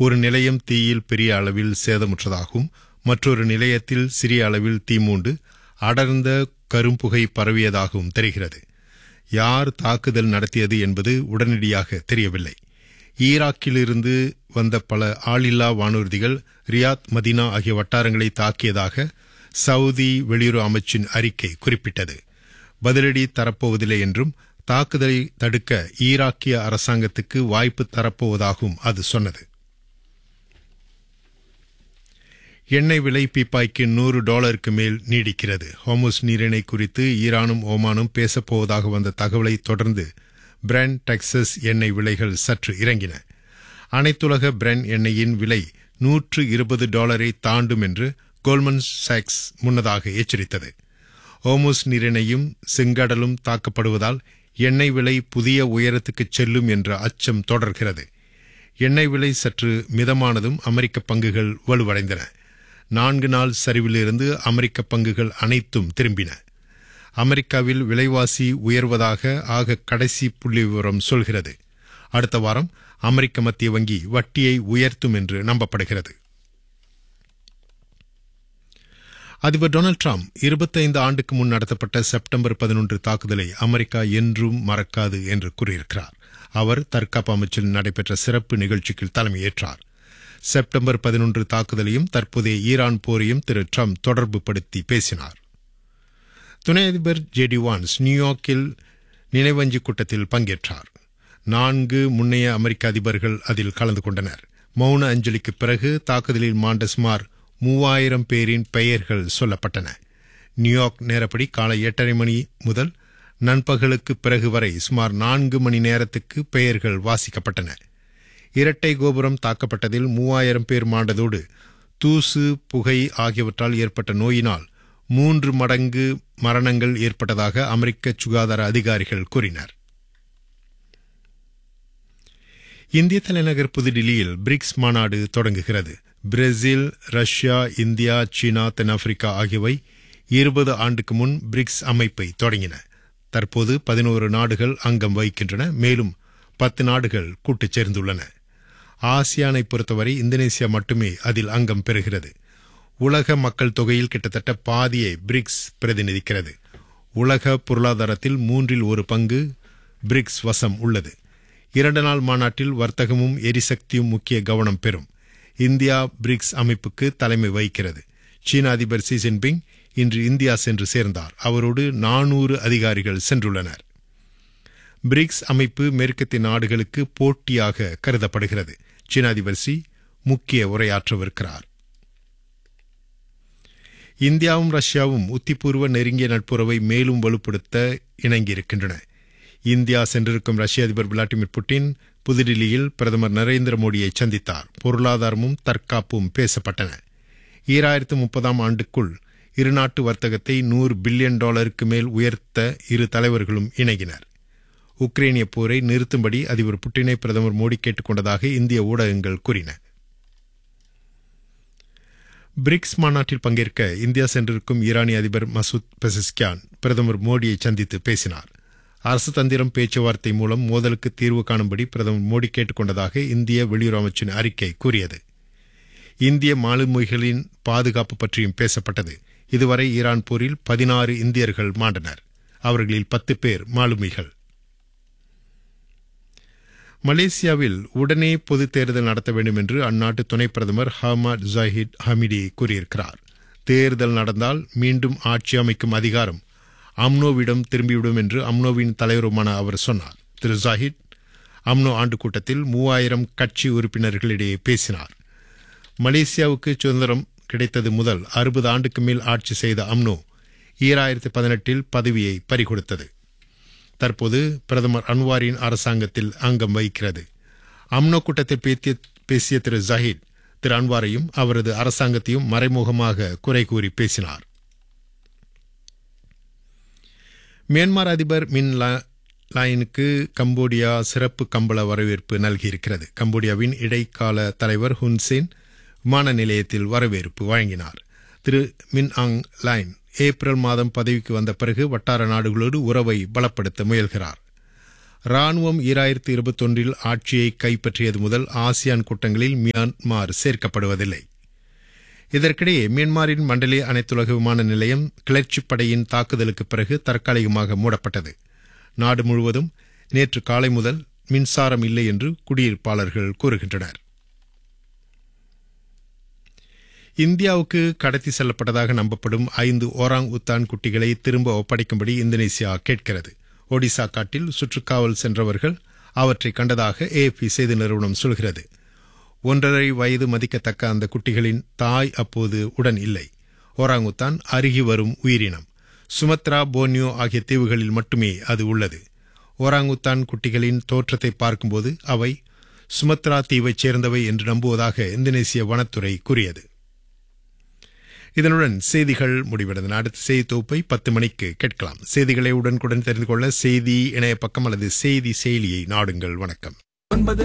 ஒரு நிலையம் தீயில் பெரிய அளவில் சேதமுற்றதாகவும் மற்றொரு நிலையத்தில் சிறிய அளவில் தீ மூண்டு அடர்ந்த கரும்புகை பரவியதாகவும் தெரிகிறது யார் தாக்குதல் நடத்தியது என்பது உடனடியாக தெரியவில்லை ஈராக்கிலிருந்து வந்த பல ஆளில்லா வானூர்திகள் ரியாத் மதினா ஆகிய வட்டாரங்களை தாக்கியதாக சவுதி வெளியுறவு அமைச்சின் அறிக்கை குறிப்பிட்டது பதிலடி தரப்போவதில்லை என்றும் தாக்குதலை தடுக்க ஈராக்கிய அரசாங்கத்துக்கு வாய்ப்பு தரப்போவதாகவும் அது சொன்னது எண்ணெய் விலை பீப்பாய்க்கு நூறு டாலருக்கு மேல் நீடிக்கிறது ஹோமுஸ் நீரிணை குறித்து ஈரானும் ஓமானும் பேசப்போவதாக வந்த தகவலை தொடர்ந்து பிரெண்ட் டெக்சஸ் எண்ணெய் விலைகள் சற்று இறங்கின அனைத்துலக பிரெண்ட் எண்ணெயின் விலை நூற்று இருபது டாலரை தாண்டும் என்று கோல்மன் சாக்ஸ் முன்னதாக எச்சரித்தது ஓமுஸ் நீரிணையும் செங்கடலும் தாக்கப்படுவதால் எண்ணெய் விலை புதிய உயரத்துக்கு செல்லும் என்ற அச்சம் தொடர்கிறது எண்ணெய் விலை சற்று மிதமானதும் அமெரிக்க பங்குகள் வலுவடைந்தன நான்கு நாள் சரிவிலிருந்து அமெரிக்க பங்குகள் அனைத்தும் திரும்பின அமெரிக்காவில் விலைவாசி உயர்வதாக ஆக கடைசி புள்ளி விவரம் சொல்கிறது அடுத்த வாரம் அமெரிக்க மத்திய வங்கி வட்டியை உயர்த்தும் என்று நம்பப்படுகிறது அதிபர் டொனால்டு டிரம்ப் இருபத்தைந்து ஆண்டுக்கு முன் நடத்தப்பட்ட செப்டம்பர் பதினொன்று தாக்குதலை அமெரிக்கா என்றும் மறக்காது என்று கூறியிருக்கிறார் அவர் தற்காப்பு அமைச்சில் நடைபெற்ற சிறப்பு நிகழ்ச்சிக்கு தலைமையேற்றார் செப்டம்பர் பதினொன்று தாக்குதலையும் தற்போதைய ஈரான் போரையும் திரு டிரம்ப் தொடர்பு படுத்தி பேசினார் துணை அதிபர் ஜே டி வான்ஸ் நியூயார்க்கில் நினைவஞ்சி கூட்டத்தில் பங்கேற்றார் நான்கு முன்னைய அமெரிக்க அதிபர்கள் அதில் கலந்து கொண்டனர் மௌன அஞ்சலிக்கு பிறகு தாக்குதலில் மாண்ட சுமார் மூவாயிரம் பேரின் பெயர்கள் சொல்லப்பட்டன நியூயார்க் நேரப்படி காலை எட்டரை மணி முதல் நண்பகலுக்கு பிறகு வரை சுமார் நான்கு மணி நேரத்துக்கு பெயர்கள் வாசிக்கப்பட்டன இரட்டை கோபுரம் தாக்கப்பட்டதில் மூவாயிரம் பேர் மாண்டதோடு தூசு புகை ஆகியவற்றால் ஏற்பட்ட நோயினால் மூன்று மடங்கு மரணங்கள் ஏற்பட்டதாக அமெரிக்க சுகாதார அதிகாரிகள் கூறினர் இந்திய தலைநகர் புதுடில்லியில் பிரிக்ஸ் மாநாடு தொடங்குகிறது பிரேசில் ரஷ்யா இந்தியா சீனா தென்னாப்பிரிக்கா ஆகியவை இருபது ஆண்டுக்கு முன் பிரிக்ஸ் அமைப்பை தொடங்கின தற்போது பதினோரு நாடுகள் அங்கம் வகிக்கின்றன மேலும் பத்து நாடுகள் கூட்டுச் சேர்ந்துள்ளன ஆசியானை பொறுத்தவரை இந்தோனேசியா மட்டுமே அதில் அங்கம் பெறுகிறது உலக மக்கள் தொகையில் கிட்டத்தட்ட பாதியை பிரிக்ஸ் பிரதிநிதிக்கிறது உலக பொருளாதாரத்தில் மூன்றில் ஒரு பங்கு பிரிக்ஸ் வசம் உள்ளது இரண்டு நாள் மாநாட்டில் வர்த்தகமும் எரிசக்தியும் முக்கிய கவனம் பெறும் இந்தியா பிரிக்ஸ் அமைப்புக்கு தலைமை வகிக்கிறது சீன அதிபர் சி ஜின்பிங் இன்று இந்தியா சென்று சேர்ந்தார் அவரோடு நானூறு அதிகாரிகள் சென்றுள்ளனர் பிரிக்ஸ் அமைப்பு மேற்கத்திய நாடுகளுக்கு போட்டியாக கருதப்படுகிறது சீன அதிபர் சி முக்கிய உரையாற்றவிருக்கிறார் இந்தியாவும் ரஷ்யாவும் உத்திபூர்வ நெருங்கிய நட்புறவை மேலும் வலுப்படுத்த இணங்கியிருக்கின்றன இந்தியா சென்றிருக்கும் ரஷ்ய அதிபர் விளாடிமிர் புட்டின் புதுடில்லியில் பிரதமர் நரேந்திர மோடியை சந்தித்தார் பொருளாதாரமும் தற்காப்பும் பேசப்பட்டன ஈராயிரத்து முப்பதாம் ஆண்டுக்குள் இருநாட்டு வர்த்தகத்தை நூறு பில்லியன் டாலருக்கு மேல் உயர்த்த இரு தலைவர்களும் இணங்கினர் உக்ரைனிய போரை நிறுத்தும்படி அதிபர் புட்டினை பிரதமர் மோடி கேட்டுக் கொண்டதாக இந்திய ஊடகங்கள் கூறின பிரிக்ஸ் மாநாட்டில் பங்கேற்க இந்தியா சென்றிருக்கும் ஈரானிய அதிபர் மசூத் பெசஸ்கியான் பிரதமர் மோடியை சந்தித்து பேசினார் அரசு தந்திரம் பேச்சுவார்த்தை மூலம் மோதலுக்கு தீர்வு காணும்படி பிரதமர் மோடி கேட்டுக் கொண்டதாக இந்திய வெளியுறவு அமைச்சின் அறிக்கை கூறியது இந்திய மாலுமிகளின் பாதுகாப்பு பற்றியும் பேசப்பட்டது இதுவரை ஈரான் போரில் பதினாறு இந்தியர்கள் மாண்டனர் அவர்களில் பத்து பேர் மாலுமிகள் மலேசியாவில் உடனே பொதுத் தேர்தல் நடத்த வேண்டும் என்று அந்நாட்டு துணை பிரதமர் ஹமாட் ஜாஹித் ஹமிடி கூறியிருக்கிறார் தேர்தல் நடந்தால் மீண்டும் ஆட்சி அமைக்கும் அதிகாரம் அம்னோவிடம் திரும்பிவிடும் என்று அம்னோவின் தலைவருமான அவர் சொன்னார் திரு ஜாஹித் அம்னோ ஆண்டு கூட்டத்தில் மூவாயிரம் கட்சி உறுப்பினர்களிடையே பேசினார் மலேசியாவுக்கு சுதந்திரம் கிடைத்தது முதல் அறுபது ஆண்டுக்கு மேல் ஆட்சி செய்த அம்னோ ஈராயிரத்தி பதினெட்டில் பதவியை பறிகொடுத்தது தற்போது பிரதமர் அன்வாரின் அரசாங்கத்தில் அங்கம் வகிக்கிறது அம்னோ கூட்டத்தில் பேசிய திரு ஜஹீத் திரு அன்வாரையும் அவரது அரசாங்கத்தையும் மறைமுகமாக குறை கூறி பேசினார் மியான்மர் அதிபர் மின் லாயனுக்கு கம்போடியா சிறப்பு கம்பள வரவேற்பு நல்கியிருக்கிறது கம்போடியாவின் இடைக்கால தலைவர் ஹுன்சேன் விமான நிலையத்தில் வரவேற்பு வழங்கினார் திரு மின் ஆங் லைன் ஏப்ரல் மாதம் பதவிக்கு வந்த பிறகு வட்டார நாடுகளோடு உறவை பலப்படுத்த முயல்கிறார் ராணுவம் ஈராயிரத்தி இருபத்தொன்றில் ஆட்சியை கைப்பற்றியது முதல் ஆசியான் கூட்டங்களில் மியான்மார் சேர்க்கப்படுவதில்லை இதற்கிடையே மியான்மரின் மண்டலே அனைத்துலக விமான நிலையம் கிளர்ச்சிப் படையின் தாக்குதலுக்கு பிறகு தற்காலிகமாக மூடப்பட்டது நாடு முழுவதும் நேற்று காலை முதல் மின்சாரம் இல்லை என்று குடியிருப்பாளர்கள் கூறுகின்றனர் இந்தியாவுக்கு கடத்தி செல்லப்பட்டதாக நம்பப்படும் ஐந்து ஓராங் உத்தான் குட்டிகளை திரும்ப ஒப்படைக்கும்படி இந்தோனேசியா கேட்கிறது ஒடிசா காட்டில் சுற்றுக்காவல் சென்றவர்கள் அவற்றை கண்டதாக ஏஎப்பி செய்தி நிறுவனம் சொல்கிறது ஒன்றரை வயது மதிக்கத்தக்க அந்த குட்டிகளின் தாய் அப்போது உடன் இல்லை ஓராங்குத்தான் அருகி வரும் உயிரினம் சுமத்ரா போர்னியோ ஆகிய தீவுகளில் மட்டுமே அது உள்ளது ஓராங்குத்தான் குட்டிகளின் தோற்றத்தை பார்க்கும்போது அவை சுமத்ரா தீவைச் சேர்ந்தவை என்று நம்புவதாக இந்தோனேசிய வனத்துறை கூறியது இதனுடன் செய்திகள் முடிவடைந்தன அடுத்த செய்தி தொகுப்பை பத்து மணிக்கு கேட்கலாம் செய்திகளை உடனுக்குடன் தெரிந்து கொள்ள செய்தி இணைய பக்கம் அல்லது செய்தி செயலியை நாடுங்கள் வணக்கம் ஒன்பது